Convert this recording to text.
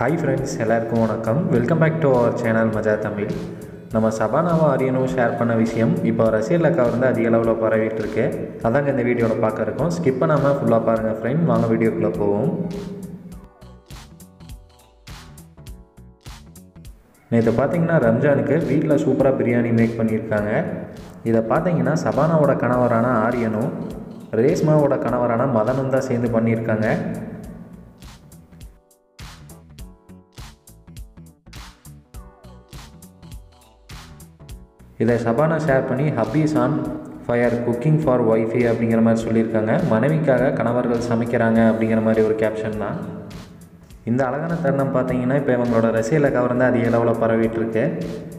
hi friends எல்லாருக்கும் வணக்கம் welcome back to our channel Maja Tamil நம்ம சபானாவும் அரியனும் ஷேர் பண்ண விஷயம் இப்போ ரசிகர்கள் கவர்ந்து அதிக அளவில் பரவிட்டு இருக்கு அதாங்க இந்த வீடியோவில் பார்க்க இருக்கோம் ஸ்கிப் பண்ணாமல் ஃபுல்லாக பாருங்கள் ஃப்ரெண்ட் வாங்க வீடியோக்குள்ளே போவோம் நேற்று பார்த்தீங்கன்னா ரம்ஜானுக்கு வீட்டில் சூப்பராக பிரியாணி மேக் பண்ணியிருக்காங்க இதை பார்த்தீங்கன்னா சபானாவோட கணவரான ஆரியனும் ரேஸ்மாவோட கணவரான மதனும் தான் சேர்ந்து பண்ணியிருக்காங்க இதை சபானா ஷேர் பண்ணி hubby's on fire cooking for wifey அப்படிங்கிற மாதிரி சொல்லியிருக்காங்க மனைவிக்காக கணவர்கள் சமைக்கிறாங்க அப்படிங்கிற மாதிரி ஒரு கேப்ஷன் தான் இந்த அழகான தருணம் பார்த்தீங்கன்னா இப்போ இவங்களோட ரசிகலை கவர்ந்து அதிக அளவில் பரவிட்டு இருக்கு